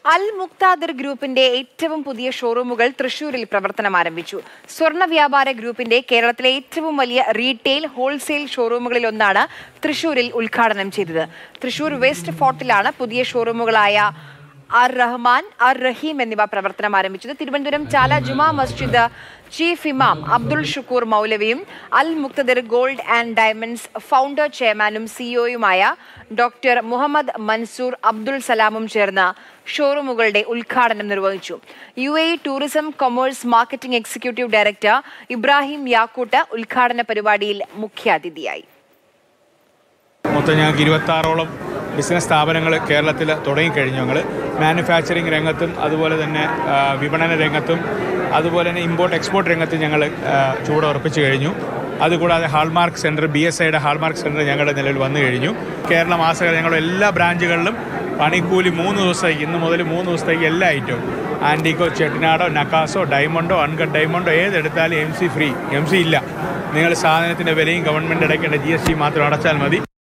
അൽ മുക്താദിർ ഗ്രൂപ്പിന്റെ ഏറ്റവും പുതിയ ഷോറൂമുകൾ തൃശൂരിൽ പ്രവർത്തനം ആരംഭിച്ചു സ്വർണ്ണ വ്യാപാര ഗ്രൂപ്പിന്റെ കേരളത്തിലെ ഏറ്റവും വലിയ റീറ്റെയിൽ ഹോൾസെയിൽ ഷോറൂമുകളിൽ ഒന്നാണ് തൃശൂരിൽ ഉദ്ഘാടനം ചെയ്തത് തൃശൂർ വെസ്റ്റ് ഫോർട്ടിലാണ് പുതിയ ഷോറൂമുകളായ അർ റഹ്മാൻ അർ റഹീം എന്നിവ പ്രവർത്തനം ആരംഭിച്ചത് തിരുവനന്തപുരം ചാല ജുമാ മസ്ജിദ് ചീഫ് ഇമാം അബ്ദുൾ ഷുക്കൂർ മൗലവിയും Al Muqtadir gold and diamonds founder ചെയർമാനും സിഇഒയുമായ ഡോക്ടർ മുഹമ്മദ് മൻസൂർ അബ്ദുൾ സലാമും ചേർന്ന് ഷോറൂമുകളുടെ ഉദ്ഘാടനം നിർവഹിച്ചു U A tourism commerce marketing executive director Ibrahim Yaqoot ഉദ്ഘാടന പരിപാടിയിൽ മുഖ്യാതിഥിയായി മൊത്തം ഞങ്ങൾക്ക് ഇരുപത്താറോളം ബിസിനസ് സ്ഥാപനങ്ങൾ കേരളത്തിൽ തുടങ്ങിക്കഴിഞ്ഞു ഞങ്ങൾ മാനുഫാക്ചറിങ് രംഗത്തും അതുപോലെ തന്നെ ആ, വിപണന രംഗത്തും അതുപോലെ തന്നെ ഇമ്പോർട്ട് എക്സ്പോർട്ട് രംഗത്തും ഞങ്ങൾ ചൂട് ഉറപ്പിച്ചു കഴിഞ്ഞു അതുകൂടാതെ ഹാൾമാർക്ക് സെൻറ്റർ ബി എസ് ഐയുടെ ഹാൾമാർക്ക് സെൻറ്റർ ഞങ്ങളുടെ നിലവിൽ വന്നു കഴിഞ്ഞു കേരള മാസകൾ ഞങ്ങളുടെ എല്ലാ ബ്രാഞ്ചുകളിലും പണിക്കൂലി മൂന്ന് ദിവസത്തേക്ക് ഇന്ന് മുതൽ മൂന്ന് ദിവസത്തേക്ക് എല്ലാ ഐറ്റവും ആൻറ്റിക്കോ ചെട്ടിനാടോ നക്കാസോ ഡയമണ്ടോ അൺകട്ട് ഡയമണ്ടോ ഏതെടുത്താലും M C free M C ഇല്ല നിങ്ങൾ സാധനത്തിൻ്റെ വിലയും ഗവൺമെൻറ് അടയ്ക്കേണ്ട ജി എസ് ടി മാത്രം അടച്ചാൽ മതി